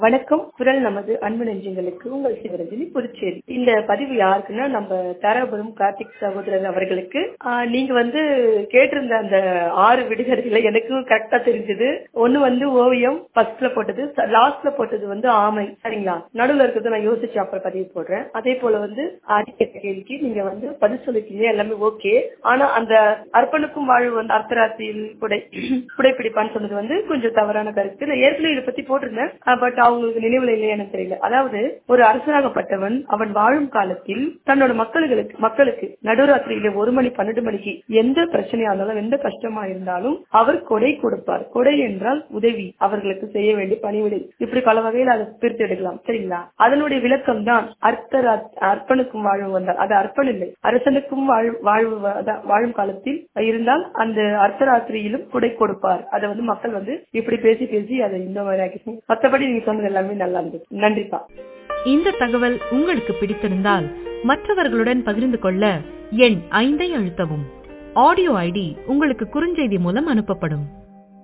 வணக்கம் குரல் நமது அன்பு நெஞ்சங்களுக்கு உங்கள் சிவரஞ்சனி புதுச்சேரி இந்த பதிவு யாருக்குன்னா நம்ம தாராபுரம் கார்த்திக் சகோதரர் அவர்களுக்கு ஆஹ் நீங்க வந்து கேட்டிருந்த அந்த ஆறு விடுகதைகளை எனக்கும் கரெக்டா தெரிஞ்சது ஒண்ணு வந்து ஓவியம் ஃபர்ஸ்ட்ல போட்டது லாஸ்ட்ல போட்டது வந்து ஆமை சரிங்களா நடுவுல இருக்கிறத நான் யோசிச்சு அப்புறம் பதிவு போடுறேன் அதே போல வந்து அடிக்கட்ட கேள்விக்கு நீங்க வந்து பதில் சொல்லிருக்கீங்க எல்லாமே ஓகே ஆனா அந்த அர்ப்பனுக்கும் வாழ்வு வந்து அர்த்தராத்தியில் குடை குடைப்பிடிப்பான்னு சொன்னது வந்து கொஞ்சம் தவறான கருத்து நான் ஏற்கனவே இதை பத்தி போட்டிருந்தேன் பட் அவங்களுக்கு நினைவுல இல்லையா எனக்கு தெரியல அதாவது ஒரு அரசனாகப்பட்டவன் அவன் வாழும் காலத்தில் தன்னோட மக்களுக்கு மக்களுக்கு நடுராத்திரியில ஒரு மணி பன்னெண்டு மணிக்கு எந்த பிரச்சனையா இருந்தாலும் எந்த கஷ்டமா இருந்தாலும் அவர் கொடை கொடுப்பார் கொடை என்றால் உதவி அவர்களுக்கு செய்ய வேண்டிய பணிவிடை இப்படி பல வகையில் அதை பிரித்து எடுக்கலாம் சரிங்களா அதனுடைய விளக்கம் தான் அர்த்த அர்ப்பனுக்கும் வாழ்வு வந்தால் அது அர்ப்பன் இல்லை அரசனுக்கும் வாழ்வு வாழும் காலத்தில் இருந்தால் அந்த அர்த்தராத்திரியிலும் கொடை கொடுப்பார் அதை வந்து மக்கள் வந்து இப்படி பேசி பேசி அதை இந்த மாதிரி ஆக்கி மற்றபடி நீங்க சொன்னது எல்லாமே நல்லா இருந்தது நன்றிப்பா இந்த தகவல் உங்களுக்கு பிடித்திருந்தால் மற்றவர்களுடன் பகிர்ந்து கொள்ள எண் ஐந்தை அழுத்தவும் ஆடியோ ஐடி உங்களுக்கு குறுஞ்செய்தி மூலம் அனுப்பப்படும்